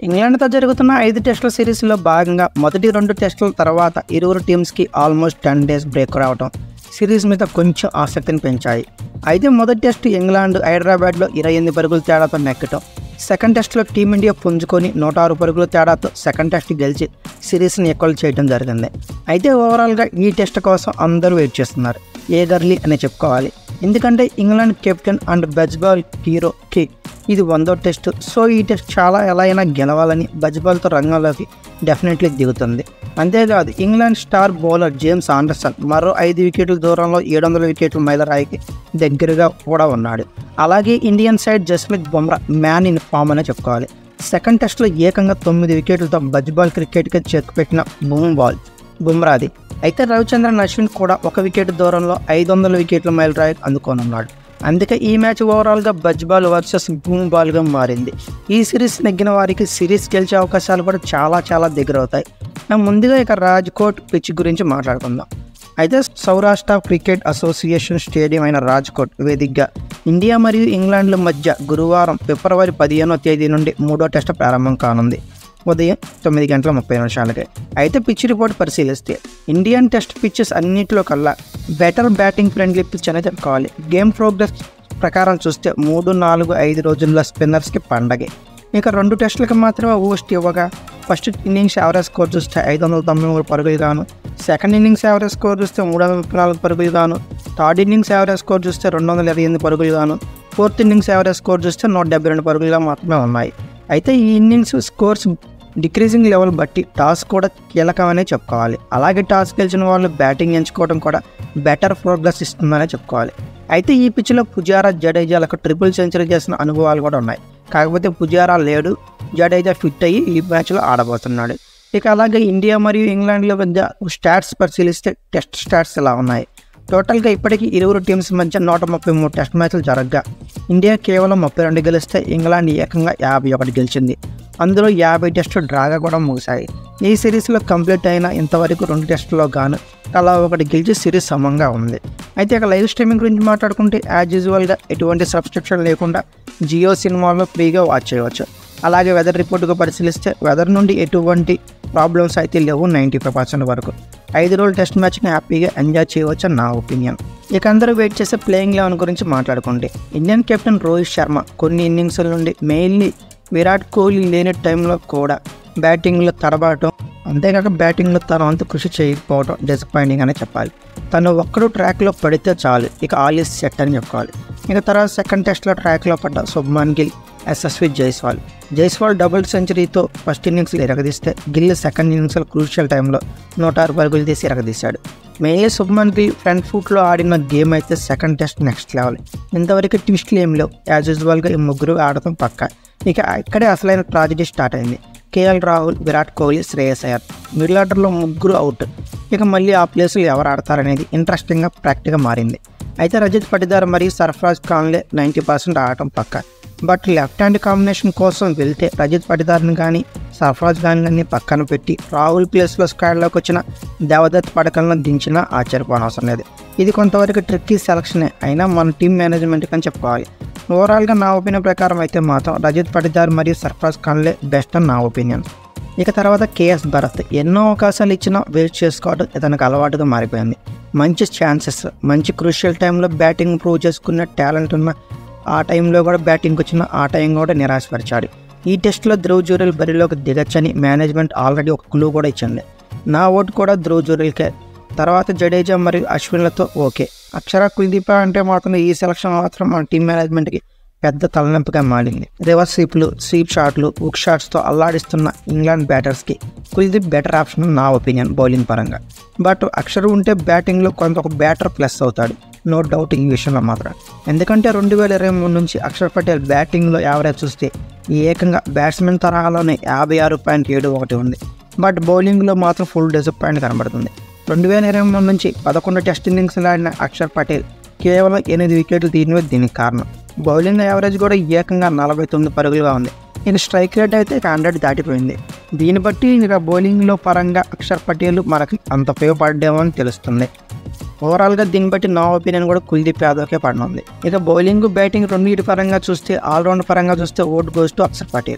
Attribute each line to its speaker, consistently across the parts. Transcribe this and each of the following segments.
Speaker 1: ఇంగ్లాండ్తో జరుగుతున్న ఐదు టెస్టుల సిరీస్లో భాగంగా మొదటి రెండు టెస్టుల తర్వాత ఇరువురు టీమ్స్కి ఆల్మోస్ట్ టెన్ డేస్ బ్రేక్ రావడం సిరీస్ మీద కొంచెం ఆసక్తిని పెంచాయి అయితే మొదటి టెస్ట్ ఇంగ్లాండ్ హైదరాబాద్లో ఇరవై ఎనిమిది పరుగుల తేడాతో నెక్కటం సెకండ్ టెస్ట్లో టీమిండియా పుంజుకొని నూట ఆరు పరుగుల తేడాతో సెకండ్ టెస్ట్ గెలిచి సిరీస్ని ఈక్వల్ చేయడం జరిగింది అయితే ఓవరాల్గా ఈ టెస్ట్ కోసం అందరూ వెయిట్ చేస్తున్నారు ఏగర్లీ అని చెప్పుకోవాలి ఎందుకంటే England captain and Bazball hero కి ఇది వందో టెస్ట్ సో ఈ టెస్ట్ చాలా ఎలా అయినా గెలవాలని బజ్బాల్తో రంగంలోకి డెఫినెట్లీ దిగుతుంది అంతేకాదు England star bowler James Anderson మరో ఐదు వికెట్ల దూరంలో ఏడు వందల వికెట్ల మైలరాయికి దగ్గరగా కూడా ఉన్నాడు అలాగే Indian side Jasprit Bumrah man in form అనే చెప్పుకోవాలి సెకండ్ టెస్ట్లో ఏకంగా తొమ్మిది వికెట్లతో బజ్బాల్ క్రికెట్కి చెక్కుపెట్టిన బూమ్ బాల్ బుమ్రాది అయితే రవిచంద్రన్ అశ్విన్ కూడా ఒక వికెట్ దూరంలో ఐదు వందల వికెట్ల మైలురాయి అందుకోనున్నాడు అందుకే ఈ మ్యాచ్ ఓవరాల్గా బజ్ బాల్ వర్సెస్ బూమ్ బాల్గా మారింది ఈ సిరీస్ నెగ్గిన వారికి సిరీస్ గెలిచే అవకాశాలు కూడా చాలా చాలా దగ్గర అవుతాయి నా ముందుగా ఇక రాజ్కోట్ పిచ్ గురించి మాట్లాడుకుందాం అయితే సౌరాష్ట్ర క్రికెట్ అసోసియేషన్ స్టేడియం అయిన రాజ్కోట్ వేదికగా ఇండియా మరియు ఇంగ్లాండ్ల మధ్య గురువారం ఫిబ్రవరి పదిహేనో తేదీ నుండి మూడో టెస్ట్ ప్రారంభం కానుంది ఉదయం తొమ్మిది గంటల ముప్పై నిమిషాలకి అయితే పిచ్ రిపోర్ట్ పరిశీలిస్తే ఇండియన్ టెస్ట్ పిచ్చెస్ అన్నింటిలో కల్లా బెటర్ బ్యాటింగ్ ఫ్రెండ్లీ పిచ్ అనేది చెప్పుకోవాలి గేమ్ ప్రోగ్రెస్ ప్రకారం చూస్తే మూడు నాలుగు ఐదు రోజుల్లో స్పిన్నర్స్కి పండగే ఇక రెండు టెస్టులకు మాత్రమే ఊస్ట్ ఇవ్వగా ఫస్ట్ ఇన్నింగ్స్ యావరేజ్ స్కోర్ చూస్తే ఐదు వందల తొంభై మూడు పరుగులు గాను సెకండ్ ఇన్నింగ్స్ యావరేజ్ స్కోర్ చూస్తే మూడు వందల ముప్పై నాలుగు పరుగులు గాను థర్డ్ ఇన్నింగ్స్ యావరేజ్ స్కోర్ చూస్తే రెండు వందల ఇరవై ఎనిమిది పరుగులు గాను ఫోర్త్ ఇన్నింగ్స్ యావరేజ్ స్కోర్ చూస్తే నూట డెబ్బై రెండు పరుగులుగా మాత్రమే ఉన్నాయి అయితే ఈ ఇన్నింగ్స్ స్కోర్స్ డిక్రీజింగ్ లెవెల్ బట్టి టాస్ కూడా కీలకమనే చెప్పుకోవాలి అలాగే టాస్ గెలిచిన వాళ్ళు బ్యాటింగ్ ఎంచుకోవడం కూడా బెటర్ ప్రోగ్రెస్ ఇస్తుందనే చెప్పుకోవాలి అయితే ఈ పిచ్లో పుజారా జడేజాలకు ట్రిపుల్ సెంచరీ చేసిన అనుభవాలు కూడా ఉన్నాయి కాకపోతే పుజారా లేడు జడేజా ఫిట్ అయ్యి ఈ మ్యాచ్లో ఆడబోతున్నాడు ఇక అలాగే ఇండియా మరియు ఇంగ్లాండ్ల మధ్య స్టాట్స్ పరిశీలిస్తే టెస్ట్ స్టాట్స్ ఇలా ఉన్నాయి టోటల్గా ఇప్పటికీ ఇరువురు టీమ్స్ మధ్య నూట ముప్పై మూడు టెస్ట్ మ్యాచ్లు జరగగా ఇండియా కేవలం ముప్పై రెండు గెలిస్తే ఇంగ్లాండ్ ఏకంగా యాభై ఒకటి గెలిచింది అందులో యాభై టెస్టులు డ్రాగా కూడా ముగిశాయి ఈ సిరీస్లో కంప్లీట్ అయిన ఇంతవరకు రెండు టెస్టుల్లో గాను తలా ఒకటి గెలిచి సిరీస్ సమంగా ఉంది అయితే ఇక లైవ్ స్ట్రీమింగ్ గురించి మాట్లాడుకుంటే యాజ్ యూజువల్గా ఎటువంటి సబ్స్క్రిప్షన్ లేకుండా జియో సినిమాలో ఫ్రీగా వాచ్ చేయవచ్చు అలాగే వెదర్ రిపోర్ట్గా పరిశీలిస్తే వెదర్ నుండి ఎటువంటి ప్రాబ్లమ్స్ అయితే లేవు నైంటీ ఫైవ్ పర్సెంట్ వరకు ఐదు రోజుల టెస్ట్ మ్యాచ్ని హ్యాపీగా ఎంజాయ్ చేయవచ్చు అని నా ఒపీనియన్ ఇక అందరూ వెయిట్ చేసే ప్లేయింగ్ లెవెన్ గురించి మాట్లాడుకుంటే ఇండియన్ కెప్టెన్ రోహిత్ శర్మ కొన్ని ఇన్నింగ్స్ల నుండి మెయిన్లీ విరాట్ కోహ్లీ లేని టైంలో కూడా బ్యాటింగ్లో తడబడటం అంతేకాక బ్యాటింగ్లో తన వంతు కృషి చేయకపోవడం డిసప్పాయింటింగ్ అనే చెప్పాలి తను ఒక్కడు ట్రాక్లో పడితే చాలు ఇక ఆల్ ఈస్ సెట్ అని చెప్పుకోవాలి ఇక తర్వాత సెకండ్ టెస్ట్లో ట్రాక్లో పడ్డ శుభ్మన్ గిల్ ఎస్ఎస్వి జైస్వాల్ జైస్వాల్ డబుల్ సెంచరీతో ఫస్ట్ ఇన్నింగ్స్లో ఎరగదీస్తే గిల్ సెకండ్ ఇన్నింగ్స్లో క్రూషియల్ టైంలో నూట ఆరు పరుగులు తీసి ఎరగదీశాడు మెయిన్లీ శుభ్మన్ గిల్ ఫ్రంట్ ఫుట్లో ఆడిన గేమ్ అయితే సెకండ్ టెస్ట్ నెక్స్ట్ లెవెల్ ఇంతవరకు ట్విస్ట్లు ఏం లేవు యాజ్ యూజువల్గా ఈ ముగ్గురు ఆడటం పక్క ఇక ఇక్కడే అసలైన ట్రాజడీ స్టార్ట్ అయింది కేఎల్ రాహుల్ విరాట్ కోహ్లీ శ్రేయస్ అయ్యర్ మిడిల్ ఆర్డర్లో ముగ్గురు అవుట్ ఇక మళ్ళీ ఆ ప్లేస్లో ఎవరు ఆడతారనేది ఇంట్రెస్టింగ్గా ప్రాక్టిక్గా మారింది అయితే రజత్ పటిదార్ మరియు సర్ఫరాజ్ ఖాన్లే నైంటీ పర్సెంట్ ఆడటం పక్క బట్ లెఫ్ట్ హ్యాండ్ కాంబినేషన్ కోసం వెళ్తే రజత్ పటిదార్ని కానీ సర్ఫరాజ్ కానీ పక్కన పెట్టి రాహుల్ ప్లేస్లో స్క్వాడ్లోకి వచ్చిన దేవదత్ పడకలను దించినా ఆశ్చర్యపోనవసరం లేదు ఇది కొంతవరకు ట్రిక్కీ సెలక్షనే అయినా మన టీం మేనేజ్మెంట్ అని చెప్పుకోవాలి ఓవరాల్గా నా ఒపీనియన్ ప్రకారం అయితే మాత్రం రజత్ పటిదార్ మరియు సర్ఫరాజ్ ఖాన్లే బెస్ట్ అని నా ఒపీనియన్ ఇక తర్వాత కేఎస్ భరత్ ఎన్నో అవకాశాలు ఇచ్చినా వేస్ట్ చేసుకోవడం ఇతనికి అలవాటుగా మారిపోయింది మంచి ఛాన్సెస్ మంచి క్రూషియల్ టైంలో బ్యాటింగ్ ప్రూవ్ చేసుకున్న టాలెంట్ ఉన్న ఆ టైంలో కూడా బ్యాటింగ్కి వచ్చిన ఆ టైం కూడా నిరాశపరిచాడు ఈ టెస్ట్లో ధ్రువ్ జూరెల్ బరిలోకి దిగచ్చని మేనేజ్మెంట్ ఆల్రెడీ ఒక క్లూ కూడా ఇచ్చింది నా ఓటు కూడా ధ్రువ్ జూరెల్కే తర్వాత జడేజా మరియు అశ్విన్లతో ఓకే అక్షర కుల్దీప అంటే మాత్రం ఈ సెలక్షన్ మాత్రం మన టీం మేనేజ్మెంట్కి పెద్ద తలనొప్పిగా మారింది రివర్స్ స్వీప్లు స్వీప్ షాట్లు ఉక్ షాట్స్తో అల్లాడిస్తున్న ఇంగ్లాండ్ బ్యాటర్స్కి కుల్దీప్ బెటర్ ఆప్షన్ నా ఒపీనియన్ బౌలింగ్ పరంగా బట్ అక్షర్ ఉంటే బ్యాటింగ్లో కొంత ఒక బ్యాటర్ ప్లస్ అవుతాడు నో డౌట్ ఈ విషయంలో మాత్రం ఎందుకంటే రెండు వేల ఇరవై మూడు నుంచి అక్షర్ పటేల్ బ్యాటింగ్లో యావరేజ్ చూస్తే ఏకంగా బ్యాట్స్మెన్ తరహాలోనే యాభై ఆరు పాయింట్ ఏడు ఒకటి ఉంది బట్ బౌలింగ్లో మాత్రం ఫుల్ డిసప్పాయింట్ కనబడుతుంది రెండు వేల ఇరవై మూడు నుంచి పదకొండు టెస్ట్ ఇన్నింగ్స్ ఆడిన అక్షర్ పటేల్ కేవలం ఎనిమిది వికెట్లు తీరినవే దీనికి కారణం బౌలింగ్ యావరేజ్ కూడా ఏకంగా నలభై తొమ్మిది పరుగులుగా ఉంది ఇక స్ట్రైక్ రేట్ అయితే ఇక హండ్రెడ్ దాటిపోయింది దీన్ని బట్టి ఇక బౌలింగ్లో పరంగా అక్షర్ పటేల్ మనకి అంత ఉపయోగపడ్డామో అని తెలుస్తుంది ఓవరాల్గా దీన్ని బట్టి నా ఒపీనియన్ కూడా కుల్దీప్ యాదవ్కే పడనుంది ఇక బౌలింగ్ బ్యాటింగ్ రెండింటి పరంగా చూస్తే ఆల్రౌండ్ పరంగా చూస్తే vote goes to Axar Patel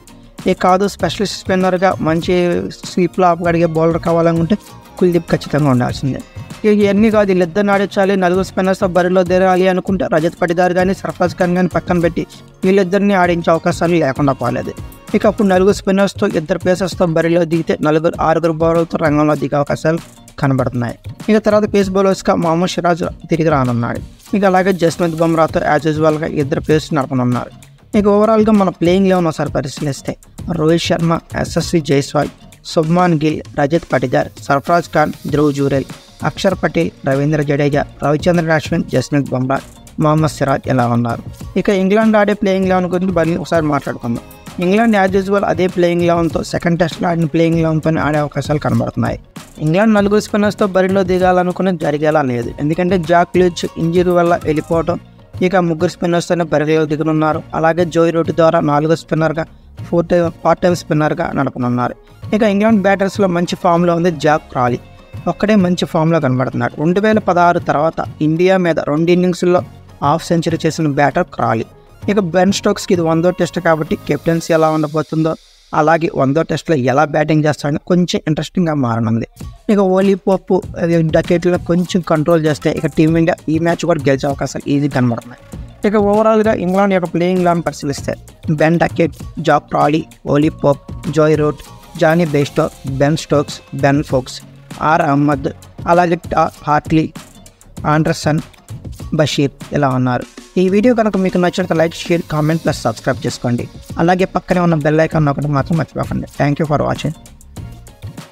Speaker 1: ఏ కాదు స్పెషలిస్ట్ స్పిన్నర్గా మంచి స్వీప్లో ఆపగడిగే బౌలర్ కావాలనుకుంటే కుల్దీప్ ఖచ్చితంగా ఉండాల్సిందే ఇక ఇవన్నీ కాదు వీళ్ళిద్దరిని ఆడించాలి నలుగురు స్పిన్నర్స్తో బరిలో దిగాలి అనుకుంటే రజత్ పటిదార్ కానీ సర్ఫరాజ్ ఖాన్ కానీ పక్కన పెట్టి వీళ్ళిద్దరిని ఆడించే అవకాశాలు లేకుండా పోలేదు ఇక అప్పుడు నలుగురు స్పిన్నర్స్తో ఇద్దరు పేసర్స్తో బరిలో దిగితే నలుగురు ఆరుగురు బౌలర్లతో రంగంలో దిగే అవకాశాలు కనబడుతున్నాయి ఇక తర్వాత పేస్ బౌలర్స్గా మహమ్మద్ సిరాజ్ తిరిగి రానున్నాడు ఇక అలాగే జస్మిత్ బుమ్రాతో యాజ్ యూజువల్గా ఇద్దరు పేస్ నడపనున్నారు ఇక ఓవరాల్గా మన ప్లేయింగ్ లెవెన్ ఒకసారి పరిశీలిస్తే రోహిత్ శర్మ ఎస్ఎస్వి జైస్వాల్ శుభ్మాన్ గిల్ రజత్ పటిదార్ సర్ఫరాజ్ ఖాన్ ధ్రువ్ జూరెల్ అక్షర్ పటేల్ రవీంద్ర జడేజా రవిచంద్రన్ అశ్విన్ జస్మిత్ బుమ్రా మొహమ్మద్ సిరాజ్ ఇలా ఉన్నారు ఇక ఇంగ్లాండ్ ఆడే ప్లేయింగ్ లెవెన్ గురించి మళ్ళీ ఒకసారి మాట్లాడుకుందాం ఇంగ్లాండ్ యాజ్ యూజువల్ అదే ప్లేయింగ్ లెవెన్తో సెకండ్ టెస్ట్లో ఆడిన ప్లేయింగ్ లెవెన్తో ఆడే అవకాశాలు కనబడుతున్నాయి ఇంగ్లాండ్ నలుగురు స్పిన్నర్స్తో బరిలో దిగాలనుకుని జరిగేలా లేదు ఎందుకంటే జాక్ లిచ్ ఇంజరీ వల్ల వెళ్ళిపోవడం ఇక ముగ్గురు స్పిన్నర్స్తోనే బరిలో దిగనున్నారు అలాగే జోయ్ రోటి ద్వారా నాలుగో స్పిన్నర్గా ఫోర్ టైమ్ పార్ట్ టైం స్పిన్నర్గా నడపనున్నారు ఇక ఇంగ్లాండ్ బ్యాటర్స్లో మంచి ఫామ్లో ఉంది జాక్ రాలీ ఒక్కడే మంచి ఫామ్లో కనబడుతున్నాడు రెండు వేల పదహారు తర్వాత ఇండియా మీద రెండు ఇన్నింగ్స్లో హాఫ్ సెంచరీ చేసిన బ్యాటర్ క్రాలీ ఇక బెన్ స్టోక్స్కి ఇది వందో టెస్ట్ కాబట్టి కెప్టెన్సీ ఎలా ఉండబోతుందో అలాగే వందో టెస్ట్లో ఎలా బ్యాటింగ్ చేస్తాడని కొంచెం ఇంట్రెస్టింగ్గా మారనుంది ఇక ఓలీ పోపు డకెట్లో కొంచెం కంట్రోల్ చేస్తే ఇక టీమిండియా ఈ మ్యాచ్ కూడా గెలిచే అవకాశాలు ఈజీ కనబడుతున్నాయి ఇక ఓవరాల్గా ఇంగ్లాండ్ యొక్క ప్లేయింగ్ లాన్ పరిశీలిస్తే Ben Duckett Zak Crawley Ollie Pope Joe Root Jonny Bairstow Ben Stokes Ben Foakes ఆర్ అహ్మద్ అలాగే టా- హార్ట్లీ ఆండర్సన్ బషీర్ ఇలా ఉన్నారు ఈ వీడియో కనుక మీకు నచ్చినట్లయితే like share comment plus subscribe చేసుకోండి అలాగే పక్కనే ఉన్న బెల్ ఐకాన్ ఒకటి మాత్రం మర్చిపోకండి థ్యాంక్ యూ ఫర్ వాచింగ్